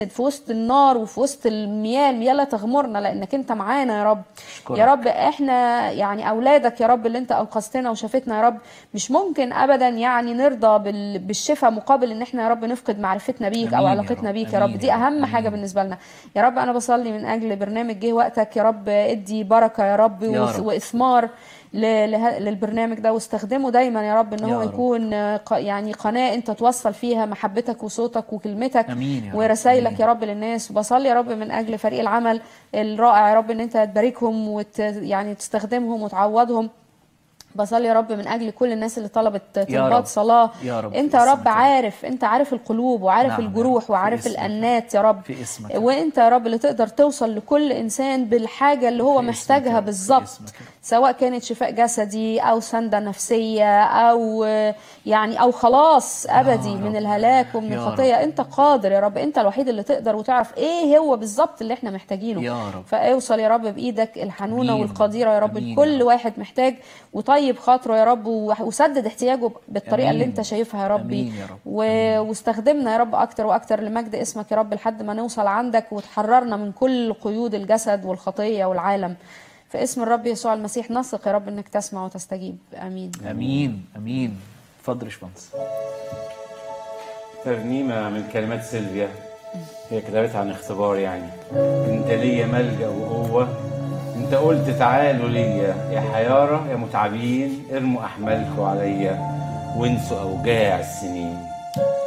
في وسط النار وفي وسط المياه المياه لا تغمرنا لانك انت معانا يا رب أشكرك. يا رب احنا يعني اولادك يا رب اللي انت انقذتنا وشافتنا يا رب مش ممكن ابدا يعني نرضى بال- بالشفاء مقابل ان احنا يا رب نفقد معرفتنا بيك او أمين يا علاقتنا رب. بيك يا رب أمين دي يا رب. اهم حاجه أمين. بالنسبه لنا يا رب انا بصلي من اجل برنامج جه وقتك يا رب ادي بركه يا رب, يا وإث- رب. واثمار ل- له- للبرنامج ده واستخدمه دايما يا رب ان يا هو رب. يكون آه، ق- يعني قناه انت توصل فيها محبتك وصوتك وكلمتك أمين يا رب. ورسائلك أمين. يا رب للناس وبصلي يا رب من اجل فريق العمل الرائع يا رب ان انت تباركهم وت يعني تستخدمهم وتعوضهم بصلي يا رب من اجل كل الناس اللي طلبت يا طلبات رب. صلاه يا رب. انت في يا اسمك رب يا رب. عارف انت عارف القلوب وعارف نعم يا الجروح رب. في وعارف اسمك يا رب. الانات يا رب في اسمك يا رب. وانت يا رب اللي تقدر توصل لكل انسان بالحاجه اللي هو في اسمك يا محتاجها رب. في بالظبط اسمك يا رب. سواء كانت شفاء جسدي او سنده نفسيه او يعني او خلاص ابدي يا من رب. الهلاك ومن يا الخطيه انت قادر يا رب انت الوحيد اللي تقدر وتعرف ايه هو بالظبط اللي احنا محتاجينه يا رب. فاوصل يا رب بايدك الحنونه أمين. والقديره يا رب أمين يا لكل رب. واحد محتاج وطيب خاطره يا رب وح- وسدد احتياجه بالطريقه اللي أمين. انت شايفها يا ربي أمين يا رب. و... واستخدمنا يا رب اكتر واكتر لمجد اسمك يا رب لحد ما نوصل عندك وتحررنا من كل قيود الجسد والخطيه والعالم في اسم الرب يسوع المسيح نثق يا رب انك تسمع وتستجيب امين امين امين اتفضل يا باشمهندس ترنيمة من كلمات سيلفيا هي كتبتها عن اختبار يعني انت ليا ملجأ وقوة انت قلت تعالوا ليا يا حيارى يا متعبين ارموا احمالكم عليا وانسوا اوجاع السنين